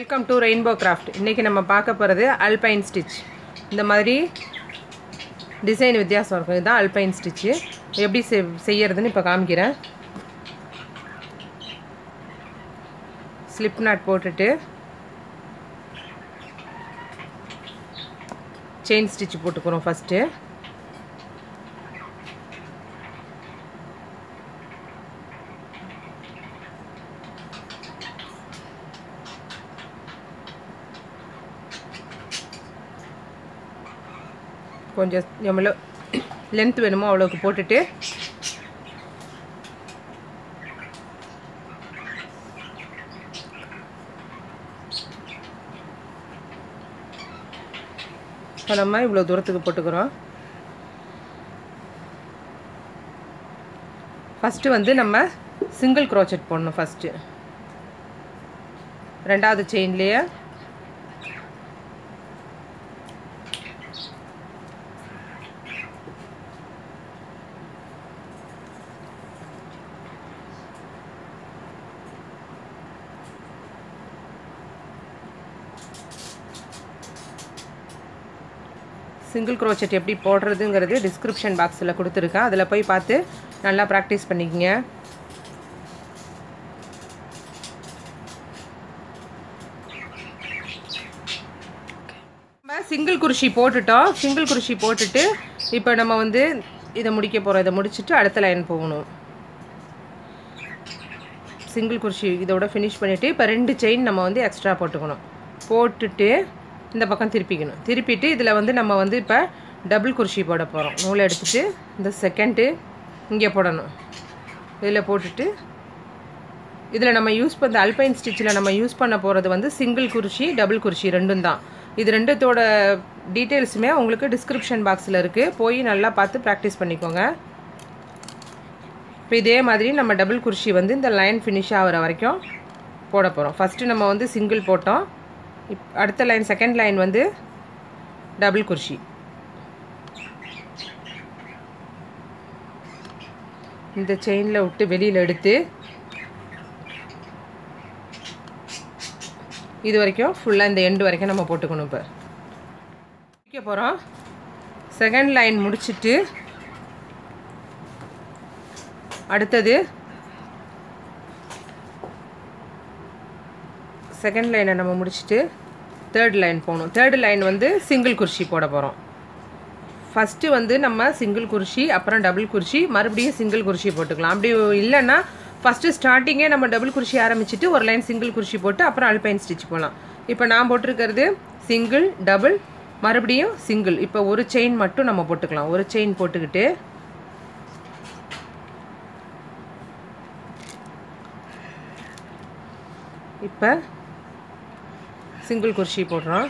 welcome to rainbow craft இன்றைக்கி நம்ம பார்க்க போகிறது அல்பைன் ஸ்டிச் இந்த மாதிரி டிசைன் வித்தியாசம் இருக்கும் இதுதான் அல்பைன் ஸ்டிச்சு எப்படி செய் செய்யறதுன்னு இப்போ காமிக்கிறேன் ஸ்லிப் நாட் போட்டுட்டு செயின் ஸ்டிச் போட்டுக்கிறோம் ஃபஸ்ட்டு கொஞ்சம் எவ்வளோ லென்த் வேணுமோ அவ்வளோக்கு போட்டுட்டு இப்போ நம்ம இவ்வளோ தூரத்துக்கு போட்டுக்கிறோம் ஃபஸ்ட்டு வந்து நம்ம சிங்கிள் க்ரோச்செட் போடணும் ஃபஸ்ட்டு ரெண்டாவது செயின்லேயே சிங்கிள் க்ரோச்செட் எப்படி போடுறதுங்கிறது டிஸ்கிரிப்ஷன் பாக்ஸில் கொடுத்துருக்கேன் அதில் போய் பார்த்து நல்லா ப்ராக்டிஸ் பண்ணிக்கங்க நம்ம சிங்கிள் குருஷி போட்டுட்டோம் சிங்கிள் குருஷி போட்டுட்டு இப்போ நம்ம வந்து இதை முடிக்க போகிறோம் இதை முடிச்சுட்டு அடுத்த லைன் போகணும் சிங்கிள் குருஷி இதோட ஃபினிஷ் பண்ணிவிட்டு இப்போ ரெண்டு செயின் நம்ம வந்து எக்ஸ்ட்ரா போட்டுக்கணும் போட்டுட்டு இந்த பக்கம் திருப்பிக்கணும் திருப்பிட்டு இதில் வந்து நம்ம வந்து இப்போ டபுள் குருஷி போட போகிறோம் நூலை எடுத்துகிட்டு இந்த செகண்டு இங்கே போடணும் இதில் போட்டுட்டு இதில் நம்ம யூஸ் பண்ண அல்பைன் ஸ்டிச்சில் நம்ம யூஸ் பண்ண போகிறது வந்து சிங்கிள் குருஷி டபுள் குருஷி ரெண்டும் தான் இது ரெண்டுத்தோட டீட்டெயில்ஸுமே உங்களுக்கு டிஸ்கிரிப்ஷன் பாக்ஸில் இருக்குது போய் நல்லா பார்த்து ப்ராக்டிஸ் பண்ணிக்கோங்க இப்போ இதே மாதிரி நம்ம டபுள் குருஷி வந்து இந்த லைன் ஃபினிஷ் ஆகிற வரைக்கும் போட போகிறோம் ஃபஸ்ட்டு நம்ம வந்து சிங்கிள் போட்டோம் இப் அடுத்த லைன் செகண்ட் லைன் வந்து டபுள் குர்ஷி இந்த செயினில் விட்டு வெளியில் எடுத்து இது வரைக்கும் ஃபுல்லாக இந்த எண்டு வரைக்கும் நம்ம போட்டுக்கணும் இப்போ முடிக்க போகிறோம் செகண்ட் லைன் முடிச்சுட்டு அடுத்தது செகண்ட் லைனை நம்ம முடிச்சுட்டு தேர்ட் லைன் போகணும் தேர்ட் லைன் வந்து சிங்கிள் குர்ஷி போட போகிறோம் ஃபஸ்ட்டு வந்து நம்ம சிங்கிள் குர்ஷி அப்புறம் டபுள் குர்ஷி மறுபடியும் சிங்கிள் குர்ஷி போட்டுக்கலாம் அப்படி இல்லைன்னா ஃபஸ்ட்டு ஸ்டார்டிங்கே நம்ம டபுள் குர்ஷி ஆரம்பிச்சுட்டு ஒரு லைன் சிங்கிள் குர்ஷி போட்டு அப்புறம் அல்பைன் ஸ்டிச் போகலாம் இப்போ நான் போட்டிருக்கிறது சிங்கிள் டபுள் மறுபடியும் சிங்கிள் இப்போ ஒரு செயின் மட்டும் நம்ம போட்டுக்கலாம் ஒரு செயின் போட்டுக்கிட்டு இப்போ சிங்கிள் குர்ஷி போடுறோம்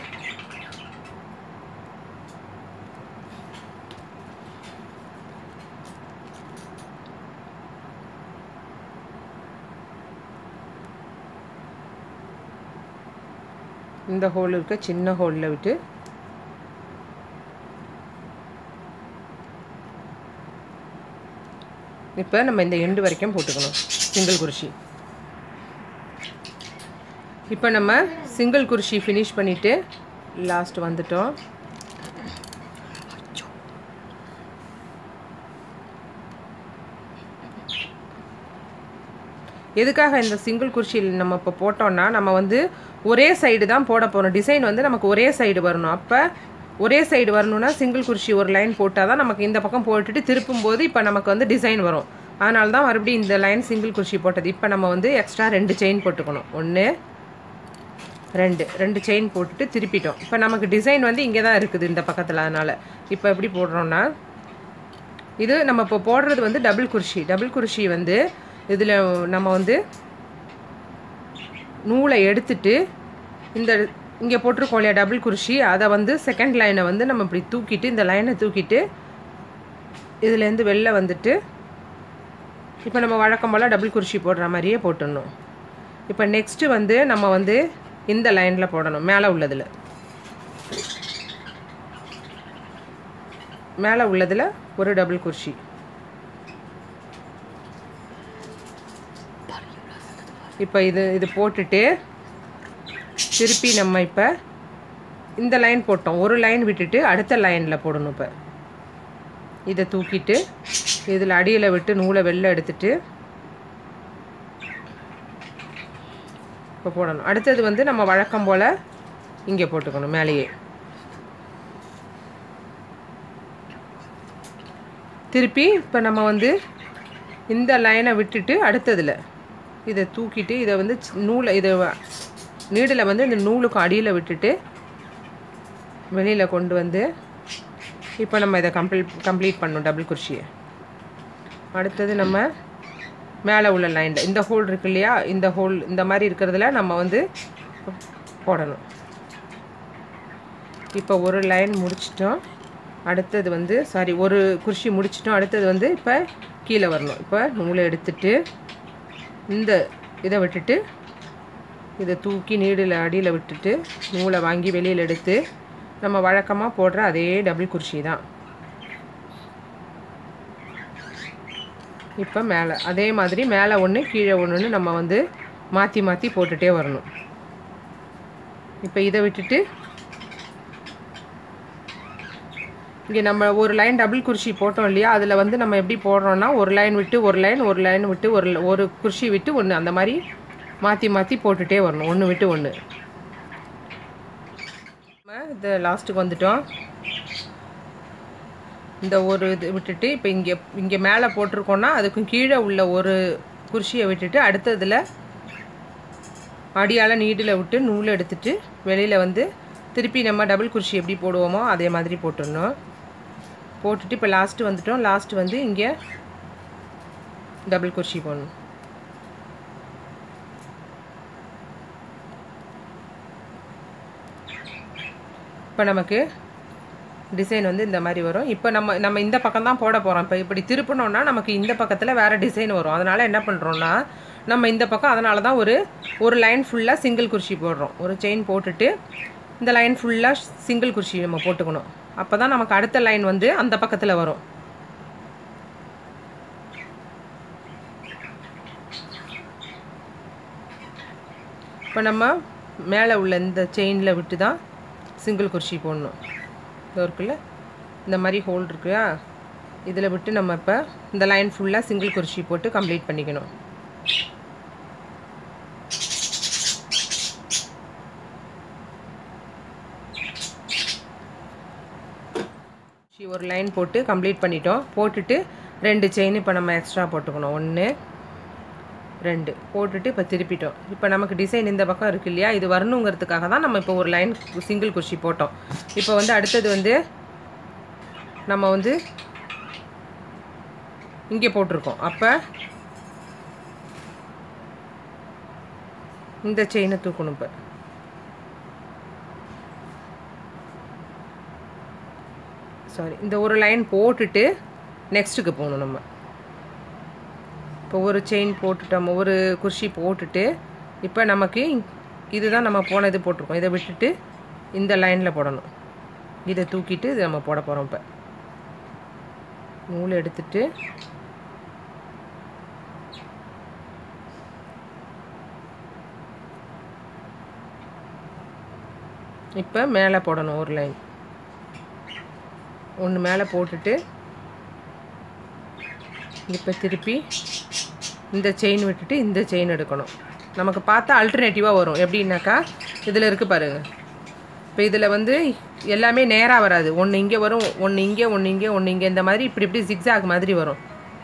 இந்த ஹோல் இருக்க சின்ன ஹோலில் விட்டு இப்போ நம்ம இந்த எண்டு வரைக்கும் போட்டுக்கணும் சிங்கிள் குருஷி இப்போ நம்ம சிங்கிள் குருஷி ஃபினிஷ் பண்ணிவிட்டு லாஸ்ட் வந்துட்டோம் எதுக்காக இந்த சிங்கிள் குர்ஷியில் நம்ம இப்போ போட்டோம்னா நம்ம வந்து ஒரே சைடு தான் போட போகிறோம் டிசைன் வந்து நமக்கு ஒரே சைடு வரணும் அப்போ ஒரே சைடு வரணும்னா சிங்கிள் குர்ஷி ஒரு லைன் போட்டால் தான் நமக்கு இந்த பக்கம் போட்டுட்டு திருப்பும் போது இப்போ நமக்கு வந்து டிசைன் வரும் அதனால தான் மறுபடியும் இந்த லைன் சிங்கிள் குர்ஷி போட்டது இப்போ நம்ம வந்து எக்ஸ்ட்ரா ரெண்டு செயின் போட்டுக்கணும் ஒன்று ரெண்டு ரெண்டு செயின் போட்டுட்டு திருப்பிட்டோம் இப்போ நமக்கு டிசைன் வந்து இங்கே தான் இருக்குது இந்த பக்கத்தில் அதனால் இப்போ எப்படி போடுறோன்னா இது நம்ம இப்போ போடுறது வந்து டபுள் குர்ஷி டபுள் குர்ஷி வந்து இதில் நம்ம வந்து நூலை எடுத்துட்டு இந்த இங்கே போட்டிருக்கோம் இல்லையா டபுள் குர்ஷி அதை வந்து செகண்ட் லைனை வந்து நம்ம இப்படி தூக்கிட்டு இந்த லைனை தூக்கிட்டு இதுலேருந்து வெளில வந்துட்டு இப்போ நம்ம வழக்கம் போல் டபுள் குர்ஷி போடுற மாதிரியே போட்டுடணும் இப்போ நெக்ஸ்ட்டு வந்து நம்ம வந்து இந்த லைனில் போடணும் மேலே உள்ளதில் மேலே உள்ளதில் ஒரு டபுள் குர்ஷி இப்போ இது இது போட்டுட்டு திருப்பி நம்ம இப்போ இந்த லைன் போட்டோம் ஒரு லைன் விட்டுட்டு அடுத்த லைனில் போடணும் இப்போ இதை தூக்கிட்டு இதில் அடியில் விட்டு நூலை வெளில எடுத்துட்டு இப்போ போடணும் அடுத்தது வந்து நம்ம வழக்கம் போல் இங்கே போட்டுக்கணும் மேலேயே திருப்பி இப்போ நம்ம வந்து இந்த லைனை விட்டுட்டு அடுத்ததில் இதை தூக்கிட்டு இதை வந்து சி- நூலை இதை நீடில் வந்து இந்த நூலுக்கு அடியில் விட்டுட்டு வெளியில் கொண்டு வந்து இப்போ நம்ம இதை கம்ப்ளீட் கம்ப்ளீட் பண்ணணும் டபுள் குர்ஷியை அடுத்தது நம்ம மேலே உள்ள லைனில் இந்த ஹோல் இருக்கு இல்லையா இந்த ஹோல் இந்த மாதிரி இருக்கிறதுல நம்ம வந்து போடணும் இப்போ ஒரு லைன் முடிச்சிட்டோம் அடுத்தது வந்து சாரி ஒரு குர்ஷி முடிச்சிட்டோம் அடுத்தது வந்து இப்போ கீழே வரணும் இப்போ நூலை எடுத்துட்டு இந்த இதை விட்டுட்டு இதை தூக்கி நீடில் அடியில் விட்டுட்டு நூலை வாங்கி வெளியில் எடுத்து நம்ம வழக்கமாக போடுற அதே டபுள் குர்ஷி தான் இப்போ மேலே அதே மாதிரி மேலே ஒன்று கீழே ஒன்றுன்னு நம்ம வந்து மாற்றி மாற்றி போட்டுகிட்டே வரணும் இப்போ இதை விட்டுட்டு இங்கே நம்ம ஒரு லைன் டபுள் குர்ஷி போட்டோம் இல்லையா அதில் வந்து நம்ம எப்படி போடுறோம்னா ஒரு லைன் விட்டு ஒரு லைன் ஒரு லைன் விட்டு ஒரு ஒரு குர்ஷி விட்டு ஒன்று அந்த மாதிரி மாற்றி மாற்றி போட்டுகிட்டே வரணும் ஒன்று விட்டு ஒன்று நம்ம இது லாஸ்ட்டுக்கு வந்துட்டோம் இந்த ஒரு இது விட்டுட்டு இப்போ இங்கே இங்கே மேலே போட்டிருக்கோன்னா அதுக்கும் கீழே உள்ள ஒரு குர்ஷியை விட்டுட்டு அடுத்ததில் அடியால் நீடில் விட்டு நூல் எடுத்துட்டு வெளியில் வந்து திருப்பி நம்ம டபுள் குர்ஷி எப்படி போடுவோமோ அதே மாதிரி போட்டுடணும் போட்டுட்டு இப்போ லாஸ்ட்டு வந்துட்டோம் லாஸ்ட்டு வந்து இங்கே டபுள் குர்ஷி போடணும் இப்போ நமக்கு டிசைன் வந்து இந்த மாதிரி வரும் இப்போ நம்ம நம்ம இந்த பக்கம் தான் போட போகிறோம் இப்போ இப்படி திருப்பினோன்னா நமக்கு இந்த பக்கத்தில் வேறு டிசைன் வரும் அதனால் என்ன பண்ணுறோன்னா நம்ம இந்த பக்கம் அதனால தான் ஒரு ஒரு லைன் ஃபுல்லாக சிங்கிள் குர்ஷி போடுறோம் ஒரு செயின் போட்டுட்டு இந்த லைன் ஃபுல்லாக சிங்கிள் குர்ஷி நம்ம போட்டுக்கணும் அப்போ தான் நமக்கு அடுத்த லைன் வந்து அந்த பக்கத்தில் வரும் இப்போ நம்ம மேலே உள்ள இந்த செயினில் விட்டு தான் சிங்கிள் குர்ஷி போடணும் இது இருக்குல்ல இந்த மாதிரி ஹோல் இருக்குயா இதில் விட்டு நம்ம இப்போ இந்த லைன் ஃபுல்லாக சிங்கிள் குர்ஷி போட்டு கம்ப்ளீட் பண்ணிக்கணும் குர்ஷி ஒரு லைன் போட்டு கம்ப்ளீட் பண்ணிட்டோம் போட்டுட்டு ரெண்டு செயின் இப்போ நம்ம எக்ஸ்ட்ரா போட்டுக்கணும் ஒன்று ரெண்டு போட்டுட்டு இப்போ திருப்பிட்டோம் இப்போ நமக்கு டிசைன் இந்த பக்கம் இருக்கு இல்லையா இது வரணுங்கிறதுக்காக தான் நம்ம இப்போ ஒரு லைன் சிங்கிள் குர்ஷி போட்டோம் இப்போ வந்து அடுத்தது வந்து நம்ம வந்து இங்கே போட்டிருக்கோம் அப்போ இந்த செயினை தூக்கணும் இப்போ சாரி இந்த ஒரு லைன் போட்டுட்டு நெக்ஸ்ட்டுக்கு போகணும் நம்ம இப்போ ஒரு செயின் போட்டுட்டோம் ஒரு குர்ஷி போட்டுட்டு இப்போ நமக்கு இதுதான் நம்ம போன இது போட்டிருக்கோம் இதை விட்டுட்டு இந்த லைனில் போடணும் இதை தூக்கிட்டு இது நம்ம போட போகிறோம் இப்போ நூல் எடுத்துட்டு இப்போ மேலே போடணும் ஒரு லைன் ஒன்று மேலே போட்டுட்டு இப்போ திருப்பி இந்த செயின் விட்டுட்டு இந்த செயின் எடுக்கணும் நமக்கு பார்த்தா அல்டர்னேட்டிவாக வரும் எப்படின்னாக்கா இதில் இருக்குது பாருங்க இப்போ இதில் வந்து எல்லாமே நேராக வராது ஒன்று இங்கே வரும் ஒன்று இங்கே ஒன்று இங்கே ஒன்று இங்கே இந்த மாதிரி இப்படி இப்படி ஜிக்ஸாக் மாதிரி வரும்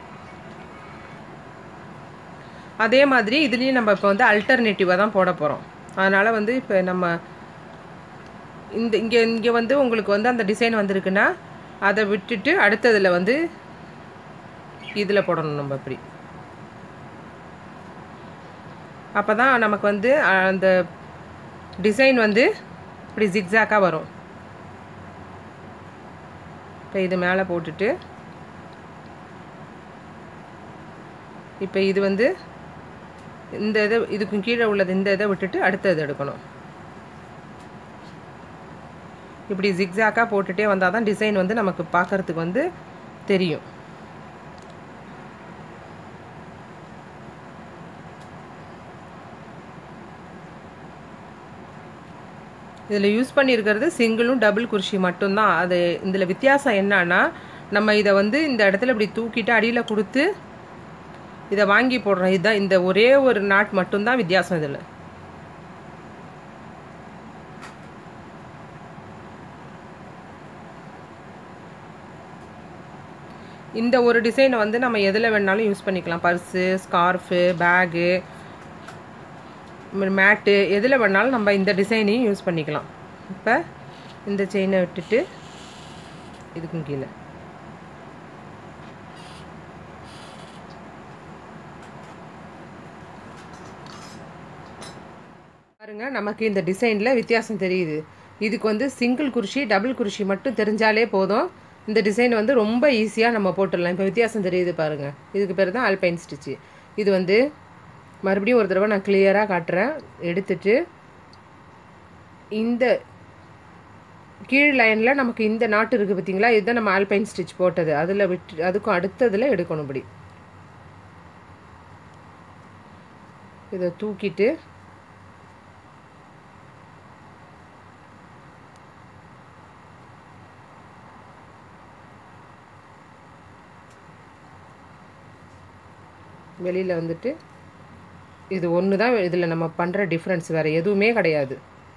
அதே மாதிரி இதுலேயும் நம்ம இப்போ வந்து அல்டர்னேட்டிவாக தான் போட போகிறோம் அதனால் வந்து இப்போ நம்ம இந்த இங்கே இங்கே வந்து உங்களுக்கு வந்து அந்த டிசைன் வந்திருக்குன்னா அதை விட்டுட்டு அடுத்ததில் வந்து இதில் போடணும் நம்ம இப்படி அப்போ தான் நமக்கு வந்து அஹ், அந்த டிசைன் வந்து இப்படி ஜிக்ஸாக்காக வரும் இப்போ இது மேலே போட்டுட்டு இப்போ இது வந்து இந்த இதை இதுக்கும் கீழே உள்ளது இந்த இதை விட்டுட்டு அடுத்த இதை எடுக்கணும் இப்படி ஜிக்ஸாக்காக போட்டுகிட்டே வந்தால் தான் டிசைன் வந்து நமக்கு பார்க்கறதுக்கு வந்து தெரியும் இதில் யூஸ் பண்ணியிருக்கிறது சிங்கிளும் டபுள் குர்ஷி மட்டும்தான் அது இதில் வித்தியாசம் என்னன்னா நம்ம இதை வந்து இந்த இடத்துல இப்படி தூக்கிட்டு அடியில் கொடுத்து இதை வாங்கி போடுறோம் இதுதான் இந்த ஒரே ஒரு நாட் மட்டும்தான் வித்தியாசம் இதில் இந்த ஒரு டிசைனை வந்து நம்ம எதில் வேணாலும் யூஸ் பண்ணிக்கலாம் பர்ஸு ஸ்கார்ஃபு பேகு மேட்டு எதில் வேணாலும் நம்ம இந்த டிசைனையும் யூஸ் பண்ணிக்கலாம் இப்போ இந்த செயினை விட்டுட்டு இதுக்கும் கீழே பாருங்க நமக்கு இந்த டிசைனில் வித்தியாசம் தெரியுது இதுக்கு வந்து சிங்கிள் குர்ஷி டபுள் குர்ஷி மட்டும் தெரிஞ்சாலே போதும் இந்த டிசைன் வந்து ரொம்ப ஈஸியாக நம்ம போட்டுடலாம் இப்போ வித்தியாசம் தெரியுது பாருங்கள் இதுக்கு பேர் தான் ஆல்பைன் ஸ்டிச்சு இது வந்து மறுபடியும் ஒரு தடவை நான் கிளியராக காட்டுறேன் எடுத்துட்டு இந்த கீழ் லைனில் நமக்கு இந்த நாட்டு இருக்குது பார்த்தீங்களா இதுதான் நம்ம ஆல்பைன் ஸ்டிச் போட்டது அதில் விட்டு அதுக்கும் அடுத்ததில் எடுக்கணும் இப்படி இதை தூக்கிட்டு வெளியில் வந்துட்டு இது ஒன்று தான் இதில் நம்ம பண்ணுற டிஃப்ரென்ஸ் வேறு எதுவுமே கிடையாது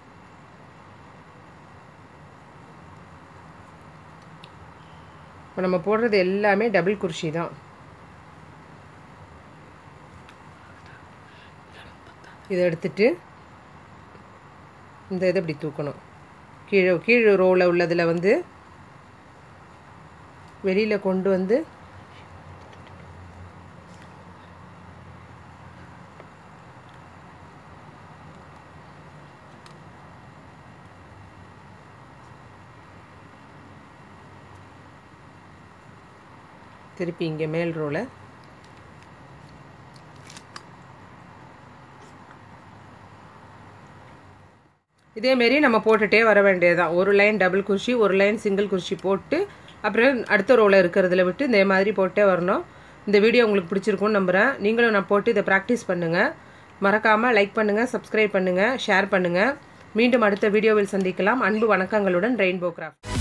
இப்போ நம்ம போடுறது எல்லாமே டபுள் குர்ஷி தான் இதை எடுத்துட்டு இந்த இதை இப்படி தூக்கணும் கீழே கீழ் ரோவில் உள்ளதில் வந்து வெளியில் கொண்டு வந்து திருப்பி இங்கே மேல் ரோவில் இதேமாரி நம்ம போட்டுகிட்டே வர வேண்டியதுதான் ஒரு லைன் டபுள் குர்ஷி ஒரு லைன் சிங்கிள் குர்ஷி போட்டு அப்புறம் அடுத்த ரோவில் இருக்கிறதுல விட்டு இந்த மாதிரி போட்டே வரணும் இந்த வீடியோ உங்களுக்கு பிடிச்சிருக்கும்னு நம்புகிறேன் நீங்களும் நான் போட்டு இதை ப்ராக்டிஸ் பண்ணுங்கள் மறக்காமல் லைக் பண்ணுங்கள் சப்ஸ்கிரைப் பண்ணுங்கள் ஷேர் பண்ணுங்கள் மீண்டும் அடுத்த வீடியோவில் சந்திக்கலாம் அன்பு வணக்கங்களுடன் ரெயின்போ கிராஃப்ட்